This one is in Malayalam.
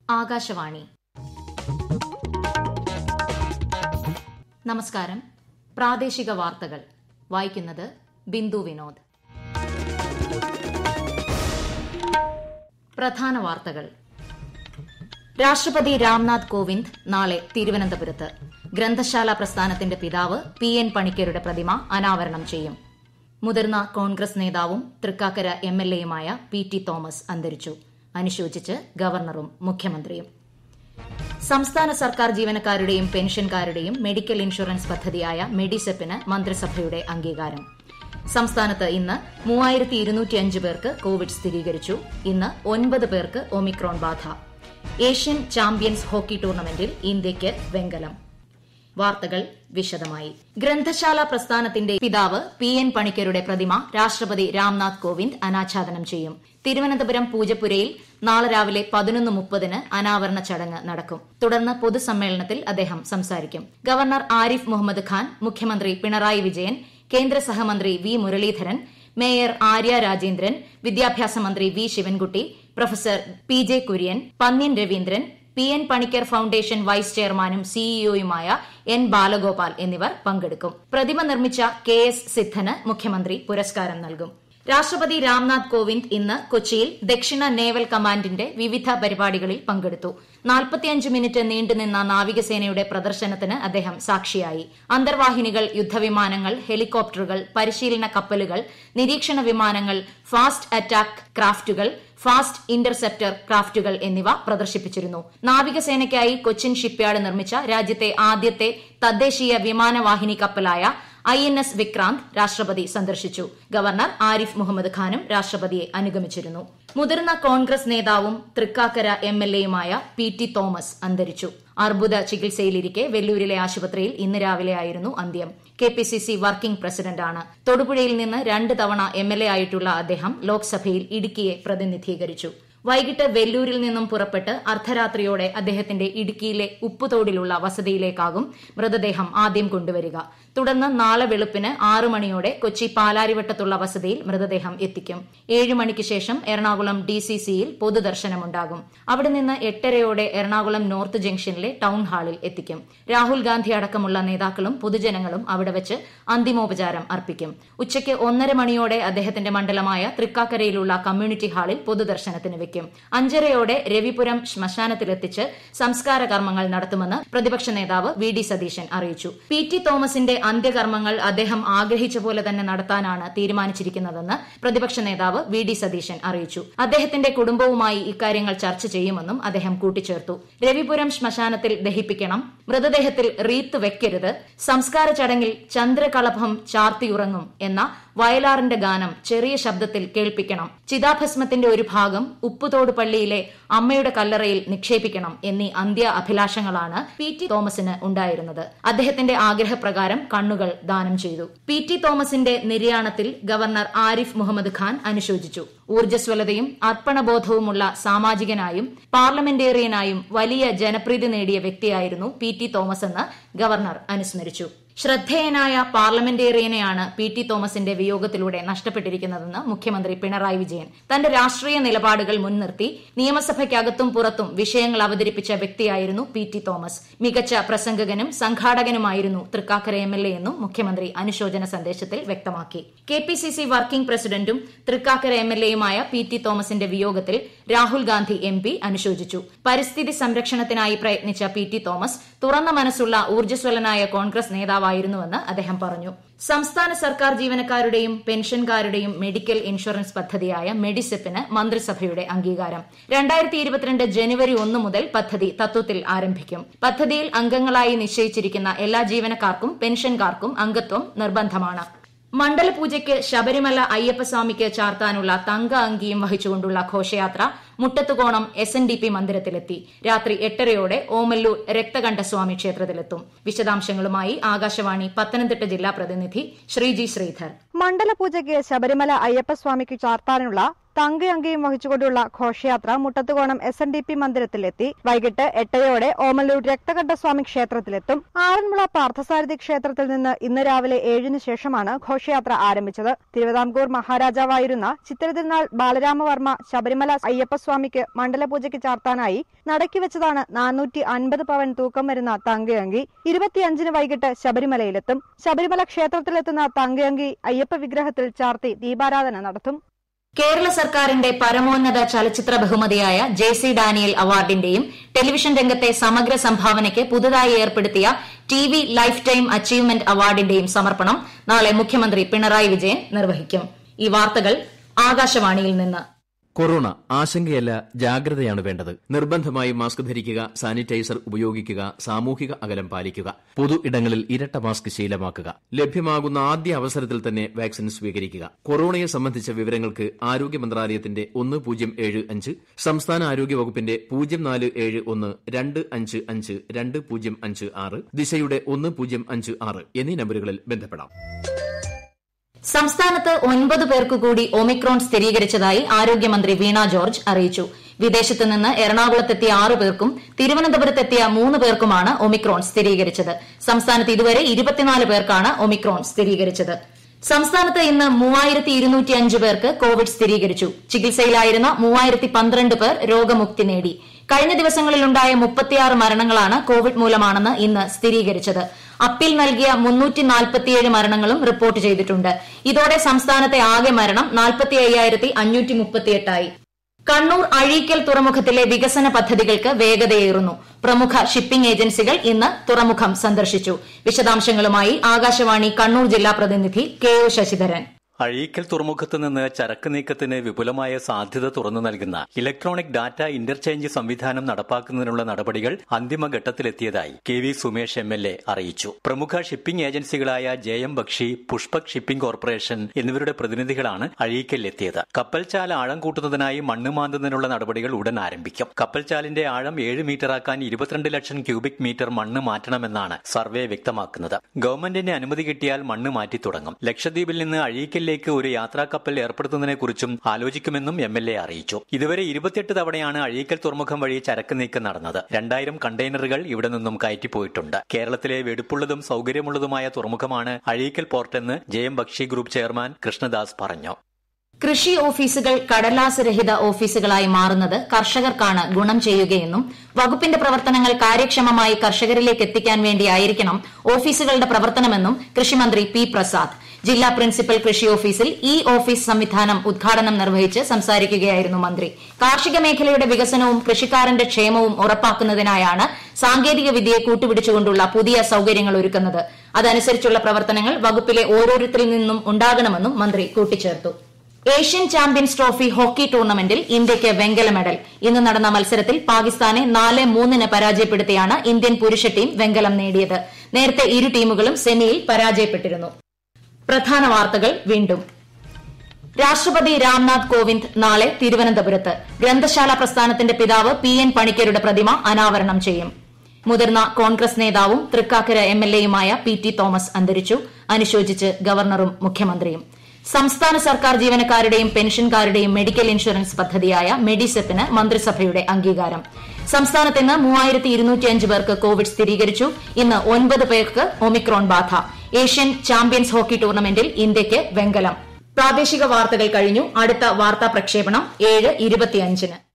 ആകാശവാണി നമസ്കാരം പ്രാദേശിക വാർത്തകൾ വായിക്കുന്നത് ബിന്ദു വിനോദ് പ്രധാന വാർത്തകൾ രാഷ്ട്രപതി രാംനാഥ് കോവിന്ദ് നാളെ തിരുവനന്തപുരത്ത് ഗ്രന്ഥശാല പ്രസ്ഥാനത്തിന്റെ പിതാവ് പി എൻ പണിക്കരുടെ പ്രതിമ അനാവരണം ചെയ്യും മുതിർന്ന കോൺഗ്രസ് നേതാവും തൃക്കാക്കര എം എൽ എയുമായ പി ടി തോമസ് അന്തരിച്ചു അനുശോചിച്ച് ഗവർണറും മുഖ്യമന്ത്രിയും സംസ്ഥാന സർക്കാർ ജീവനക്കാരുടെയും പെൻഷൻകാരുടെയും മെഡിക്കൽ ഇൻഷുറൻസ് പദ്ധതിയായ മെഡിസെപ്പിന് മന്ത്രിസഭയുടെ അംഗീകാരം സംസ്ഥാനത്ത് ഇന്ന് മൂവായിരത്തി ഇരുന്നൂറ്റിയഞ്ച് പേർക്ക് കോവിഡ് സ്ഥിരീകരിച്ചു ഇന്ന് ഒൻപത് പേർക്ക് ഒമിക്രോൺ ബാധ ഏഷ്യൻ ചാമ്പ്യൻസ് ഹോക്കി ടൂർണമെന്റിൽ ഇന്ത്യയ്ക്ക് വെങ്കലം വാർത്തകൾ വിശദമായി ഗ്രന്ഥശാല പ്രസ്ഥാനത്തിന്റെ പിതാവ് പി എൻ പണിക്കരുടെ പ്രതിമ രാഷ്ട്രപതി രാംനാഥ് കോവിന്ദ് അനാച്ഛാദനം ചെയ്യും തിരുവനന്തപുരം പൂജപ്പുരയിൽ നാളെ രാവിലെ പതിനൊന്ന് മുപ്പതിന് അനാവരണ ചടങ്ങ് നടക്കും തുടർന്ന് പൊതുസമ്മേളനത്തിൽ അദ്ദേഹം സംസാരിക്കും ഗവർണർ ആരിഫ് മുഹമ്മദ് ഖാൻ മുഖ്യമന്ത്രി പിണറായി വിജയൻ കേന്ദ്ര സഹമന്ത്രി വി മുരളീധരൻ മേയർ ആര്യ രാജേന്ദ്രൻ വിദ്യാഭ്യാസ മന്ത്രി V Sivankutty professor P J Kurien Pannyan Raveendran P N Panicker foundation vice ചെയർമാനും സിഇഒയുമായ എൻ ബാലഗോപാൽ എന്നിവർ പങ്കെടുക്കും പ്രതിമ നിർമ്മിച്ച കെ എസ് സിദ്ധന് മുഖ്യമന്ത്രി പുരസ്കാരം നൽകും രാഷ്ട്രപതി രാംനാഥ് കോവിന്ദ് ഇന്ന് കൊച്ചിയിൽ ദക്ഷിണ നേവൽ കമാൻഡിന്റെ വിവിധ പരിപാടികളിൽ പങ്കെടുത്തു നാൽപ്പത്തിയഞ്ച് മിനിറ്റ് നീണ്ടുനിന്ന നാവികസേനയുടെ പ്രദർശനത്തിന് അദ്ദേഹം സാക്ഷിയായി അന്തർവാഹിനികൾ യുദ്ധവിമാനങ്ങൾ ഹെലികോപ്റ്ററുകൾ പരിശീലന കപ്പലുകൾ നിരീക്ഷണ വിമാനങ്ങൾ ഫാസ്റ്റ് അറ്റാക്ക് ക്രാഫ്റ്റുകൾ ഫാസ്റ്റ് ഇന്റർസെപ്റ്റർ ക്രാഫ്റ്റുകൾ എന്നിവ പ്രദർശിപ്പിച്ചിരുന്നു നാവികസേനയ്ക്കായി കൊച്ചിൻ ഷിപ്പ്യാർഡ് നിർമ്മിച്ച രാജ്യത്തെ ആദ്യത്തെ തദ്ദേശീയ വിമാനവാഹിനി കപ്പലായ ഐ എൻ എസ് വിക്രാന്ത് രാഷ്ട്രപതി സന്ദർശിച്ചു ഗവർണർ ആരിഫ് മുഹമ്മദ് ഖാനും രാഷ്ട്രപതിയെ അനുഗമിച്ചിരുന്നു മുതിർന്ന കോൺഗ്രസ് നേതാവും തൃക്കാക്കര എം എൽ എയുമായ പി ടി തോമസ് അന്തരിച്ചു അർബുദ ചികിത്സയിലിരിക്കെ വെല്ലൂരിലെ ആശുപത്രിയിൽ ഇന്ന് രാവിലെയായിരുന്നു അന്ത്യം K P C C working പ്രസിഡന്റാണ് തൊടുപുഴയിൽ നിന്ന് രണ്ട് തവണ എം എൽ എ ആയിട്ടുള്ള അദ്ദേഹം ലോക്സഭയിൽ ഇടുക്കിയെ പ്രതിനിധീകരിച്ചു വൈകിട്ട് വെല്ലൂരിൽ നിന്നും പുറപ്പെട്ട് അർദ്ധരാത്രിയോടെ അദ്ദേഹത്തിന്റെ ഇടുക്കിയിലെ ഉപ്പുതോടിലുള്ള വസതിയിലേക്കാകും മൃതദേഹം ആദ്യം കൊണ്ടുവരിക തുടർന്ന് നാളെ വെളുപ്പിന് ആറു മണിയോടെ കൊച്ചി പാലാരിവട്ടത്തുള്ള വസതിയിൽ മൃതദേഹം എത്തിക്കും ഏഴു മണിക്ക് ശേഷം എറണാകുളം ഡി സി സിയിൽ പൊതുദർശനമുണ്ടാകും അവിടെ നിന്ന് എട്ടരയോടെ എറണാകുളം നോർത്ത് ജംഗ്ഷനിലെ ടൌൺ ഹാളിൽ എത്തിക്കും രാഹുൽ ഗാന്ധി അടക്കമുള്ള നേതാക്കളും പൊതുജനങ്ങളും അവിടെ വെച്ച് അന്തിമോപചാരം അർപ്പിക്കും ഉച്ചയ്ക്ക് ഒന്നര മണിയോടെ അദ്ദേഹത്തിന്റെ മണ്ഡലമായ തൃക്കാക്കരയിലുള്ള കമ്മ്യൂണിറ്റി ഹാളിൽ പൊതുദർശനത്തിന് വെക്കും അഞ്ചരയോടെ രവിപുരം ശ്മശാനത്തിലെത്തിച്ച് സംസ്കാര കർമ്മങ്ങൾ നടത്തുമെന്ന് പ്രതിപക്ഷ നേതാവ് വി ഡി സതീശൻ അറിയിച്ചു പി ടി തോമസിന്റെ അന്ത്യകർമ്മങ്ങൾ അദ്ദേഹം ആഗ്രഹിച്ച പോലെ തന്നെ നടത്താനാണ് തീരുമാനിച്ചിരിക്കുന്നതെന്ന് പ്രതിപക്ഷ നേതാവ് വി ഡി സതീശൻ അറിയിച്ചു അദ്ദേഹത്തിന്റെ കുടുംബവുമായി ഇക്കാര്യങ്ങൾ ചർച്ച ചെയ്യുമെന്നും അദ്ദേഹം കൂട്ടിച്ചേർത്തു രവിപുരം ശ്മശാനത്തിൽ ദഹിപ്പിക്കണം മൃതദേഹത്തിൽ റീത്ത് വെക്കരുത് സംസ്കാര ചടങ്ങിൽ ചന്ദ്രകളഭം ചാർത്തിയുറങ്ങും എന്ന വയലാറിന്റെ ഗാനം ചെറിയ ശബ്ദത്തിൽ കേൾപ്പിക്കണം ചിതാഭസ്മത്തിന്റെ ഒരു ഭാഗം ഉപ്പുതോട് പള്ളിയിലെ അമ്മയുടെ കല്ലറയിൽ നിക്ഷേപിക്കണം എന്നീ അന്ത്യ അഭിലാഷങ്ങളാണ് പി ടി തോമസിന് ഉണ്ടായിരുന്നത് അദ്ദേഹത്തിന്റെ ആഗ്രഹപ്രകാരം കണ്ണുകൾ ദാനം ചെയ്തു പി ടി തോമസിന്റെ നിര്യാണത്തിൽ ഗവർണർ ആരിഫ് മുഹമ്മദ് ഖാൻ അനുശോചിച്ചു ഊർജ്ജസ്വലതയും അർപ്പണബോധവുമുള്ള സാമാജികനായും പാർലമെന്റേറിയനായും വലിയ ജനപ്രീതി നേടിയ വ്യക്തിയായിരുന്നു പി ടി തോമസ് എന്ന് ഗവർണർ അനുസ്മരിച്ചു ശ്രദ്ധേയനായ പാർലമെന്റേറിയനെയാണ് പി ടി തോമസിന്റെ വിയോഗത്തിലൂടെ നഷ്ടപ്പെട്ടിരിക്കുന്നതെന്ന് മുഖ്യമന്ത്രി പിണറായി വിജയൻ തന്റെ രാഷ്ട്രീയ നിലപാടുകൾ മുൻനിർത്തി നിയമസഭയ്ക്കകത്തും പുറത്തും വിഷയങ്ങൾ അവതരിപ്പിച്ച വ്യക്തിയായിരുന്നു പി ടി തോമസ് മികച്ച പ്രസംഗകനും സംഘാടകനുമായിരുന്നു തൃക്കാക്കര എം എൽ എ എന്നും മുഖ്യമന്ത്രി അനുശോചന സന്ദേശത്തിൽ വ്യക്തമാക്കി K P C C working പ്രസിഡന്റും തൃക്കാക്കര എം എൽ എയുമായ പി ടി തോമസിന്റെ വിയോഗത്തിൽ രാഹുൽ ഗാന്ധി എം പി അനുശോചിച്ചു പരിസ്ഥിതി സംരക്ഷണത്തിനായി പ്രയത്നിച്ച പി ടി തോമസ് തുറന്ന മനസ്സുള്ള ഊർജ്ജസ്വലനായ കോൺഗ്രസ് നേതാവായിരുന്നുവെന്ന് അദ്ദേഹം പറഞ്ഞു സംസ്ഥാന സർക്കാർ ജീവനക്കാരുടെയും പെൻഷൻകാരുടെയും മെഡിക്കൽ ഇൻഷുറൻസ് പദ്ധതിയായ മെഡിസെപ്പിന് മന്ത്രിസഭയുടെ അംഗീകാരം രണ്ടായിരത്തി ഇരുപത്തിരണ്ട് ജനുവരി ഒന്ന് മുതൽ പദ്ധതി തത്വത്തിൽ ആരംഭിക്കും പദ്ധതിയിൽ അംഗങ്ങളായി നിശ്ചയിച്ചിരിക്കുന്ന എല്ലാ ജീവനക്കാർക്കും പെൻഷൻകാർക്കും അംഗത്വം നിർബന്ധമാണ് മണ്ഡലപൂജയ്ക്ക് ശബരിമല അയ്യപ്പസ്വാമിക്ക് ചാർത്താനുള്ള തങ്ക അങ്കിയും വഹിച്ചുകൊണ്ടുള്ള ഘോഷയാത്ര Muttathukonam S N D P മന്ദിരത്തിലെത്തി രാത്രി എട്ടരയോടെ ഓമല്ലൂർ രക്തകണ്ഠസ്വാമി ക്ഷേത്രത്തിലെത്തും വിശദാംശങ്ങളുമായി ആകാശവാണി പത്തനംതിട്ട ജില്ലാ പ്രതിനിധി ശ്രീജി ശ്രീധർ മണ്ഡലപൂജയ്ക്ക് ശബരിമല അയ്യപ്പസ്വാമിക്ക് ചാർത്താനുള്ള തങ്കയങ്കയും വഹിച്ചുകൊണ്ടുള്ള ഘോഷയാത്ര Muttathukonam S N D P മന്ദിരത്തിലെത്തി വൈകിട്ട് എട്ടരയോടെ ഓമല്ലൂർ രക്തകണ്ഠസ്വാമി ക്ഷേത്രത്തിലെത്തും ആറന്മുള പാർത്ഥസാരഥി ക്ഷേത്രത്തിൽ നിന്ന് ഇന്ന് രാവിലെ ഏഴിന് ശേഷമാണ് ഘോഷയാത്ര ആരംഭിച്ചത് തിരുവിതാംകൂർ മഹാരാജാവായിരുന്ന ചിത്രതിരുനാൾ ബാലരാമവർമ്മ ശബരിമല അയ്യപ്പസ്വാമിക്ക് മണ്ഡലപൂജയ്ക്ക് ചാർത്താനായി നടക്കി വെച്ചതാണ് നാനൂറ്റി അൻപത് പവൻ തൂക്കം വരുന്ന തങ്കയങ്കി ഇരുപത്തിയഞ്ചിന് വൈകിട്ട് ശബരിമലയിലെത്തും ശബരിമല ക്ഷേത്രത്തിലെത്തുന്ന തങ്കയങ്കി അയ്യപ്പ വിഗ്രഹത്തിൽ ചാർത്തി ദീപാരാധന നടത്തും കേരള സർക്കാരിന്റെ പരമോന്നത ചലച്ചിത്ര ബഹുമതിയായ ജെ സി ഡാനിയൽ അവാർഡിന്റെയും ടെലിവിഷൻ രംഗത്തെ സമഗ്ര സംഭാവനയ്ക്ക് പുതുതായി ഏർപ്പെടുത്തിയ T V lifetime achievement അവാർഡിന്റെയും സമർപ്പണം നാളെ മുഖ്യമന്ത്രി പിണറായി വിജയൻ നിർവഹിക്കും ഈ വാർത്തകൾ ആകാശവാണിയിൽ നിന്ന് കൊറോണ ആശങ്കയല്ല ജാഗ്രതയാണ് വേണ്ടത് നിർബന്ധമായും മാസ്ക് ധരിക്കുക സാനിറ്റൈസർ ഉപയോഗിക്കുക സാമൂഹിക അകലം പാലിക്കുക പൊതു ഇടങ്ങളിൽ ഇരട്ട മാസ്ക് ശീലമാക്കുക ലഭ്യമാകുന്ന ആദ്യ അവസരത്തിൽ തന്നെ വാക്സിൻ സ്വീകരിക്കുക കൊറോണയെ സംബന്ധിച്ച വിവരങ്ങൾക്ക് ആരോഗ്യ മന്ത്രാലയത്തിന്റെ ഒന്ന് പൂജ്യം ഏഴ് അഞ്ച് സംസ്ഥാന ആരോഗ്യ വകുപ്പിന്റെ പൂജ്യം നാല് ഏഴ് ഒന്ന് രണ്ട് അഞ്ച് അഞ്ച് രണ്ട് പൂജ്യം അഞ്ച് ആറ് ദിശയുടെ ഒന്ന് പൂജ്യം അഞ്ച് ആറ് എന്നീ നമ്പറുകളിൽ ബന്ധപ്പെടാം സംസ്ഥാനത്ത് ഒൻപത് പേർക്ക് കൂടി ഒമിക്രോൺ സ്ഥിരീകരിച്ചതായി ആരോഗ്യമന്ത്രി വീണ ജോർജ് അറിയിച്ചു വിദേശത്ത് നിന്ന് എറണാകുളത്തെത്തിയ ആറ് പേർക്കും തിരുവനന്തപുരത്തെത്തിയ മൂന്ന് പേർക്കുമാണ് ഒമിക്രോൺ സ്ഥിരീകരിച്ചത് സംസ്ഥാനത്ത് ഇതുവരെ ഇരുപത്തിനാല് പേർക്കാണ് ഒമിക്രോൺ സ്ഥിരീകരിച്ചത് സംസ്ഥാനത്ത് ഇന്ന് മൂവായിരത്തി ഇരുന്നൂറ്റി അഞ്ച് പേർക്ക് കോവിഡ് സ്ഥിരീകരിച്ചു ചികിത്സയിലായിരുന്ന മൂവായിരത്തി പന്ത്രണ്ട് പേർ രോഗമുക്തി നേടി കഴിഞ്ഞ ദിവസങ്ങളിലുണ്ടായ മുപ്പത്തിയാറ് മരണങ്ങളാണ് കോവിഡ് മൂലമാണെന്ന് ഇന്ന് സ്ഥിരീകരിച്ചത് അപ്പീൽ നൽകിയ മുന്നൂറ്റി നാൽപ്പത്തിയേഴ് മരണങ്ങളും റിപ്പോർട്ട് ചെയ്തിട്ടുണ്ട് ഇതോടെ സംസ്ഥാനത്തെ ആകെ മരണം നാൽപ്പത്തി അയ്യായിരത്തി അഞ്ഞൂറ്റി മുപ്പത്തിയെട്ടായി കണ്ണൂർ അഴീക്കൽ തുറമുഖത്തിലെ വികസന പദ്ധതികൾക്ക് വേഗതയേറുന്നു പ്രമുഖ ഷിപ്പിംഗ് ഏജൻസികൾ ഇന്ന് തുറമുഖം സന്ദർശിച്ചു വിശദാംശങ്ങളുമായി ആകാശവാണി കണ്ണൂർ ജില്ലാ പ്രതിനിധി കെ ഒ ശശിധരൻ അഴീക്കൽ തുറമുഖത്ത് നിന്ന് ചരക്ക് നീക്കത്തിന് വിപുലമായ സാധ്യത തുറന്നു നൽകുന്ന ഇലക്ട്രോണിക് ഡാറ്റ ഇന്റർചേഞ്ച് സംവിധാനം നടപ്പാക്കുന്നതിനുള്ള നടപടികൾ അന്തിമഘട്ടത്തിലെത്തിയതായി K V Sumesh M L A അറിയിച്ചു പ്രമുഖ ഷിപ്പിംഗ് ഏജൻസികളായ J M Baxi Pushpak shipping corporation എന്നിവരുടെ പ്രതിനിധികളാണ് അഴീക്കലിലെത്തിയത് കപ്പൽചാൽ ആഴം കൂട്ടുന്നതിനായി മണ്ണ് മാന്തുന്നതിനുള്ള നടപടികൾ ഉടൻ ആരംഭിക്കും കപ്പൽചാലിന്റെ ആഴം ഏഴ് മീറ്ററാക്കാൻ ഇരുപത്തിരണ്ട് ലക്ഷം ക്യൂബിക് മീറ്റർ മണ്ണ് മാറ്റണമെന്നാണ് സർവേ വ്യക്തമാക്കുന്നത് ഗവൺമെന്റിന്റെ അനുമതി കിട്ടിയാൽ മണ്ണ് മാറ്റി തുടങ്ങും ലക്ഷദ്വീപിൽ നിന്ന് അഴീക്കൽ ലേക്ക് ഒരു യാത്രാ കപ്പൽ ഏർപ്പെടുത്തുന്നതിനെക്കുറിച്ചും ആലോചിക്കുമെന്നും എം എൽ എ അറിയിച്ചു ഇതുവരെ ഇരുപത്തിയെട്ട് തവണയാണ് അഴീക്കൽ തുറമുഖം വഴി ചരക്ക് നീക്കം നടന്നത് രണ്ടായിരം കണ്ടെയ്നറുകൾ ഇവിടെ നിന്നും കയറ്റിപ്പോയിട്ടുണ്ട് കേരളത്തിലെ വെടുപ്പുള്ളതും സൌകര്യമുള്ളതുമായ തുറമുഖമാണ് അഴീക്കൽ പോർട്ടെന്ന് J M Baxi group chairman Krishnadas പറഞ്ഞു കൃഷി ഓഫീസുകൾ കടലാസ് രഹിത ഓഫീസുകളായി മാറുന്നത് കർഷകർക്കാണ് ഗുണം ചെയ്യുകയെന്നും വകുപ്പിന്റെ പ്രവർത്തനങ്ങൾ കാര്യക്ഷമമായി കർഷകരിലേക്ക് എത്തിക്കാൻ വേണ്ടിയായിരിക്കണം ഓഫീസുകളുടെ പ്രവർത്തനമെന്നും കൃഷിമന്ത്രി പി പ്രസാദ് ജില്ലാ പ്രിൻസിപ്പൽ കൃഷി ഓഫീസിൽ ഇ ഓഫീസ് സംവിധാനം ഉദ്ഘാടനം നിർവഹിച്ച് സംസാരിക്കുകയായിരുന്നു മന്ത്രി കാർഷിക മേഖലയുടെ വികസനവും കൃഷിക്കാരന്റെ ക്ഷേമവും ഉറപ്പാക്കുന്നതിനായാണ് സാങ്കേതിക വിദ്യയെ കൂട്ടുപിടിച്ചുകൊണ്ടുള്ള പുതിയ സൌകര്യങ്ങൾ ഒരുക്കുന്നത് അതനുസരിച്ചുള്ള പ്രവർത്തനങ്ങൾ വകുപ്പിലെ ഓരോരുത്തരിൽ നിന്നും ഉണ്ടാകണമെന്നും മന്ത്രി കൂട്ടിച്ചേർത്തു ഏഷ്യൻ ചാമ്പ്യൻസ് ട്രോഫി ഹോക്കി ടൂർണമെന്റിൽ ഇന്ത്യയ്ക്ക് വെങ്കല മെഡൽ ഇന്ന് നടന്ന മത്സരത്തിൽ പാകിസ്ഥാനെ നാല് മൂന്നിന് പരാജയപ്പെടുത്തിയാണ് ഇന്ത്യൻ പുരുഷ ടീം വെങ്കലം നേടിയത് നേരത്തെ ഇരു ടീമുകളും സെമിയിൽ പരാജയപ്പെട്ടിരുന്നു പ്രധാന വാർത്തകൾ വീണ്ടും രാഷ്ട്രപതി രാംനാഥ് കോവിന്ദ് നാളെ തിരുവനന്തപുരത്ത് ഗ്രന്ഥശാല പ്രസ്ഥാനത്തിന്റെ പിതാവ് പി എൻ പണിക്കരുടെ പ്രതിമ അനാവരണം ചെയ്യും മുതിർന്ന കോൺഗ്രസ് നേതാവും തൃക്കാക്കര എം എൽ എയുമായ പി ടി തോമസ് അന്തരിച്ചു അനുശോചിച്ച് ഗവർണറും മുഖ്യമന്ത്രിയും സംസ്ഥാന സർക്കാർ ജീവനക്കാരുടെയും പെൻഷൻകാരുടെയും മെഡിക്കൽ ഇൻഷുറൻസ് പദ്ധതിയായ മെഡിസെപ്പിന് മന്ത്രിസഭയുടെ അംഗീകാരം സംസ്ഥാനത്ത് ഇന്ന് മൂവായിരത്തി ഇരുന്നൂറ്റിയഞ്ച് പേർക്ക് കോവിഡ് സ്ഥിരീകരിച്ചു ഇന്ന് ഒൻപത് പേർക്ക് ഒമിക്രോൺ ബാധ ഏഷ്യൻ ചാമ്പ്യൻസ് ഹോക്കി ടൂർണമെന്റിൽ ഇന്ത്യയ്ക്ക് വെങ്കലം പ്രാദേശിക വാർത്തകൾ കഴിഞ്ഞു അടുത്ത വാർത്താ പ്രക്ഷേപണം ഏഴ് ഇരുപത്തിയഞ്ചിന്